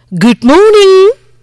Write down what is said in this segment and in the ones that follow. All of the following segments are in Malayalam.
ഗുഡ് മോർണിംഗ്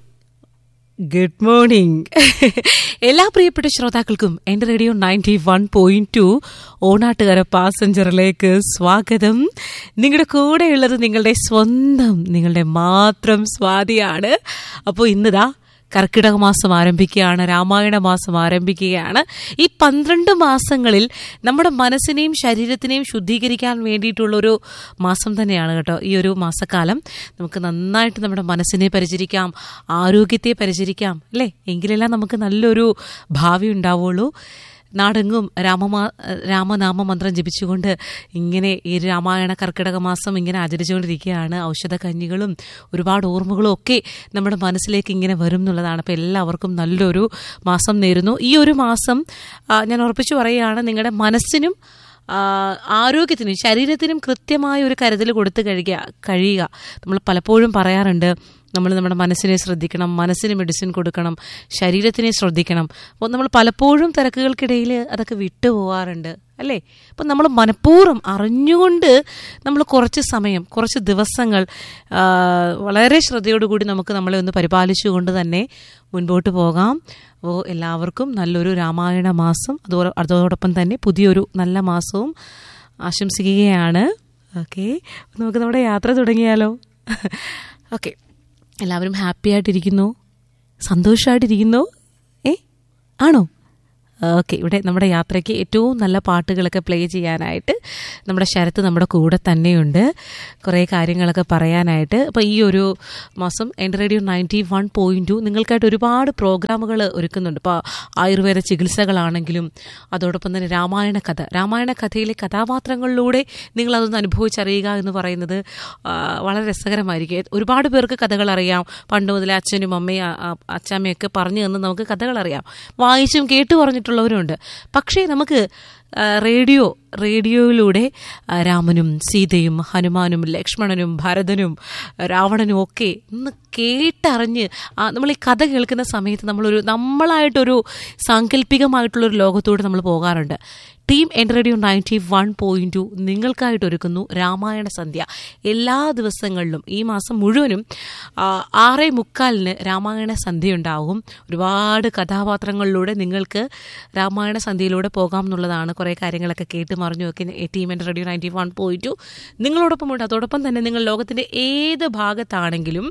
ഗുഡ് മോർണിംഗ് എല്ലാ പ്രിയപ്പെട്ട ശ്രോതാക്കൾക്കും എൻ്റെ radio ninety one point two Onattukara പാസഞ്ചറിലേക്ക് സ്വാഗതം നിങ്ങളുടെ കൂടെയുള്ളത് നിങ്ങളുടെ സ്വന്തം നിങ്ങളുടെ മാത്രം സ്വാതിയാണ് അപ്പോൾ ഇന്നിതാ കർക്കിടക മാസം ആരംഭിക്കുകയാണ് രാമായണ മാസം ആരംഭിക്കുകയാണ് ഈ പന്ത്രണ്ട് മാസങ്ങളിൽ നമ്മുടെ മനസ്സിനെയും ശരീരത്തിനെയും ശുദ്ധീകരിക്കാൻ വേണ്ടിയിട്ടുള്ളൊരു മാസം തന്നെയാണ് കേട്ടോ ഈ ഒരു മാസക്കാലം നമുക്ക് നന്നായിട്ട് നമ്മുടെ മനസ്സിനെ പരിചരിക്കാം ആരോഗ്യത്തെ പരിചരിക്കാം അല്ലേ എങ്കിലെല്ലാം നമുക്ക് നല്ലൊരു ഭാവി ഉണ്ടാവുള്ളൂ നാടെങ്ങും രാമമാ രാമനാമ മന്ത്രം ജപിച്ചുകൊണ്ട് ഇങ്ങനെ ഈ രാമായണ കർക്കിടക മാസം ഇങ്ങനെ ആചരിച്ചുകൊണ്ടിരിക്കുകയാണ് ഔഷധ കഞ്ഞികളും ഒരുപാട് ഓർമ്മകളും ഒക്കെ നമ്മുടെ മനസ്സിലേക്ക് ഇങ്ങനെ വരും എന്നുള്ളതാണ് അപ്പോൾ എല്ലാവർക്കും നല്ലൊരു മാസം നേരുന്നു ഈ ഒരു മാസം ആ, ഞാൻ ഉറപ്പിച്ചു പറയുകയാണ് നിങ്ങളുടെ മനസ്സിനും ആ, ആരോഗ്യത്തിനും ശരീരത്തിനും കൃത്യമായ ഒരു കരുതൽ കൊടുത്ത് കഴിയുക കഴിയുക നമ്മൾ പലപ്പോഴും പറയാറുണ്ട് നമ്മൾ നമ്മുടെ മനസ്സിനെ ശ്രദ്ധിക്കണം മനസ്സിന് മെഡിസിൻ കൊടുക്കണം ശരീരത്തിനെ ശ്രദ്ധിക്കണം അപ്പോൾ നമ്മൾ പലപ്പോഴും തിരക്കുകൾക്കിടയിൽ അതൊക്കെ വിട്ടുപോകാറുണ്ട് അല്ലേ അപ്പം നമ്മൾ മനഃപൂർവ്വം അറിഞ്ഞുകൊണ്ട് നമ്മൾ കുറച്ച് സമയം കുറച്ച് ദിവസങ്ങൾ ആ, വളരെ ശ്രദ്ധയോടുകൂടി നമുക്ക് നമ്മളെ ഒന്ന് പരിപാലിച്ചുകൊണ്ട് തന്നെ മുൻപോട്ട് പോകാം അപ്പോൾ എല്ലാവർക്കും നല്ലൊരു രാമായണ മാസം അതോ അതോടൊപ്പം തന്നെ പുതിയൊരു നല്ല മാസവും ആശംസിക്കുകയാണ് ഓക്കെ നമുക്ക് നമ്മുടെ യാത്ര തുടങ്ങിയാലോ ഓക്കെ എല്ലാവരും ഹാപ്പി ആയിട്ടിരിക്കുന്നു സന്തോഷമായിട്ടിരിക്കുന്നു ഏ ആണോ ഓക്കെ ഇവിടെ നമ്മുടെ യാത്രയ്ക്ക് ഏറ്റവും നല്ല പാട്ടുകളൊക്കെ പ്ലേ ചെയ്യാനായിട്ട് നമ്മുടെ ശരത്ത് നമ്മുടെ കൂടെ തന്നെയുണ്ട് കുറേ കാര്യങ്ങളൊക്കെ പറയാനായിട്ട് അപ്പോൾ ഈ ഒരു മാസം എൻ്റെ radio ninety one point two നിങ്ങൾക്കായിട്ട് ഒരുപാട് പ്രോഗ്രാമുകൾ ഒരുക്കുന്നുണ്ട് ഇപ്പോൾ ആയുർവേദ ചികിത്സകളാണെങ്കിലും അതോടൊപ്പം തന്നെ രാമായണ കഥ രാമായണ കഥയിലെ കഥാപാത്രങ്ങളിലൂടെ നിങ്ങളതൊന്ന് അനുഭവിച്ചറിയുക എന്ന് പറയുന്നത് ആ, വളരെ രസകരമായിരിക്കും ഒരുപാട് പേർക്ക് കഥകൾ അറിയാം പണ്ട് മുതലേ അച്ഛനും അമ്മയും ആ, ആ, അച്ചാമ്മയൊക്കെ പറഞ്ഞു തന്ന് നമുക്ക് കഥകൾ അറിയാം വായിച്ചും കേട്ടു പറഞ്ഞിട്ടുള്ളവരുണ്ട് പക്ഷേ നമുക്ക് ആ, റേഡിയോ റേഡിയോയിലൂടെ ആ, രാമനും സീതയും ഹനുമാനും ലക്ഷ്മണനും ഭരതനും രാവണനും ഒക്കെ ഒന്ന് കേട്ടറിഞ്ഞ് ആ, നമ്മൾ ഈ കഥ കേൾക്കുന്ന സമയത്ത് നമ്മളൊരു നമ്മളായിട്ടൊരു സാങ്കല്പികമായിട്ടുള്ളൊരു ലോകത്തോട് നമ്മൾ പോകാറുണ്ട് ടീം എൻ്റെ radio ninety one point two നിങ്ങൾക്കായിട്ട് ഒരുക്കുന്നു രാമായണ സന്ധ്യ എല്ലാ ദിവസങ്ങളിലും ഈ മാസം മുഴുവനും ആ, ആറേ മുക്കാലിന് രാമായണ സന്ധ്യ ഉണ്ടാവും ഒരുപാട് കഥാപാത്രങ്ങളിലൂടെ നിങ്ങൾക്ക് രാമായണ സന്ധ്യയിലൂടെ പോകാം എന്നുള്ളതാണ് കുറേ കാര്യങ്ങളൊക്കെ കേട്ട് മറിഞ്ഞു ഒക്കെ ടീം എൻ്റെ radio ninety one point two നിങ്ങളോടൊപ്പം ഉണ്ട് അതോടൊപ്പം തന്നെ നിങ്ങൾ ലോകത്തിൻ്റെ ഏത് ഭാഗത്താണെങ്കിലും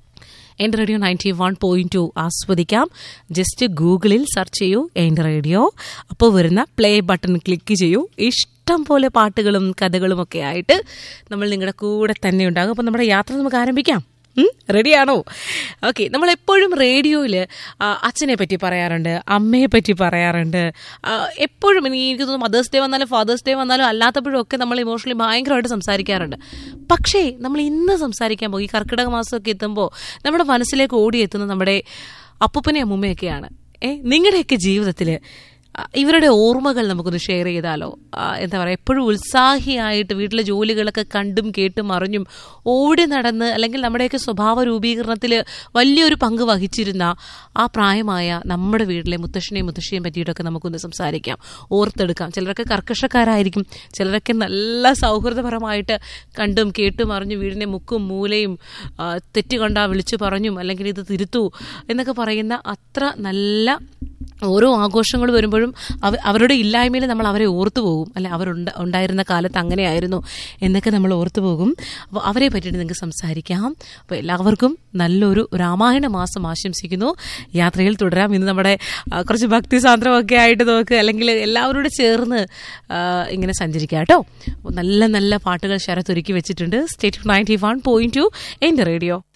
എൻ്റെ radio ninety one point two ആസ്വദിക്കാം ജസ്റ്റ് ഗൂഗിളിൽ സെർച്ച് ചെയ്യൂ എൻ്റെ റേഡിയോ അപ്പോൾ വരുന്ന പ്ലേ ബട്ടൺ ക്ലിക്ക് ചെയ്യൂ ഇഷ്ടം പോലെ പാട്ടുകളും കഥകളും ഒക്കെ ആയിട്ട് നമ്മൾ നിങ്ങളുടെ കൂടെ തന്നെ ഉണ്ടാകും അപ്പോൾ നമ്മുടെ യാത്ര നമുക്ക് ആരംഭിക്കാം റെഡിയാണോ ഓക്കെ നമ്മൾ എപ്പോഴും റേഡിയോയിൽ അച്ഛനെ പറ്റി പറയാറുണ്ട് അമ്മയെ പറ്റി പറയാറുണ്ട് ആ, എപ്പോഴും എനിക്ക് എനിക്ക് തോന്നുന്നു മദേഴ്സ് ഡേ വന്നാലും ഫാദേഴ്സ് ഡേ വന്നാലും അല്ലാത്തപ്പോഴും ഒക്കെ നമ്മൾ ഇമോഷണലി ഭയങ്കരമായിട്ട് സംസാരിക്കാറുണ്ട് പക്ഷേ നമ്മൾ ഇന്ന് സംസാരിക്കാൻ പോകും ഈ കർക്കിടക മാസമൊക്കെ എത്തുമ്പോൾ നമ്മുടെ മനസ്സിലേക്ക് ഓടിയെത്തുന്ന നമ്മുടെ അപ്പൂപ്പനെ അമ്മൂമ്മയൊക്കെയാണ് ഏ നിങ്ങളുടെയൊക്കെ ജീവിതത്തിൽ ആ, ഇവരുടെ ഓർമ്മകൾ നമുക്കൊന്ന് ഷെയർ ചെയ്താലോ ആ, എന്താ പറയുക എപ്പോഴും ഉത്സാഹിയായിട്ട് വീട്ടിലെ ജോലികളൊക്കെ കണ്ടും കേട്ടും അറിഞ്ഞും ഓടി നടന്ന് അല്ലെങ്കിൽ നമ്മുടെയൊക്കെ സ്വഭാവ രൂപീകരണത്തിൽ വലിയൊരു പങ്ക് വഹിച്ചിരുന്ന ആ പ്രായമായ നമ്മുടെ വീട്ടിലെ മുത്തശ്ശനെയും മുത്തശ്ശിയെയും പറ്റിയിട്ടൊക്കെ നമുക്കൊന്ന് സംസാരിക്കാം ഓർത്തെടുക്കാം ചിലരൊക്കെ കർക്കശക്കാരായിരിക്കും ചിലരൊക്കെ നല്ല സൗഹൃദപരമായിട്ട് കണ്ടും കേട്ടും അറിഞ്ഞു വീടിൻ്റെ മുക്കും മൂലയും ആ, തെറ്റ് കണ്ടാ വിളിച്ചു പറഞ്ഞും അല്ലെങ്കിൽ ഇത് തിരുത്തു എന്നൊക്കെ പറയുന്ന അത്ര നല്ല ഓരോ ആഘോഷങ്ങൾ വരുമ്പോഴും അവ അവരുടെ ഇല്ലായ്മയിൽ നമ്മൾ അവരെ ഓർത്തു പോകും അല്ലെ അവരുണ്ട ഉണ്ടായിരുന്ന കാലത്ത് അങ്ങനെയായിരുന്നു എന്നൊക്കെ നമ്മൾ ഓർത്തു പോകും അപ്പോൾ അവരെ പറ്റിയിട്ട് നിങ്ങൾക്ക് സംസാരിക്കാം അപ്പോൾ എല്ലാവർക്കും നല്ലൊരു രാമായണ മാസം ആശംസിക്കുന്നു യാത്രയിൽ തുടരാം ഇന്ന് നമ്മുടെ ആ, കുറച്ച് ഭക്തി സാന്ദ്രമൊക്കെ ആയിട്ട് നോക്ക് അല്ലെങ്കിൽ എല്ലാവരോടും ചേർന്ന് ആ, ഇങ്ങനെ സഞ്ചരിക്കാം കേട്ടോ അപ്പോൾ നല്ല നല്ല പാട്ടുകൾ ശരത്തൊരുക്കി വെച്ചിട്ടുണ്ട് state ninety one point two എൻ്റെ റേഡിയോ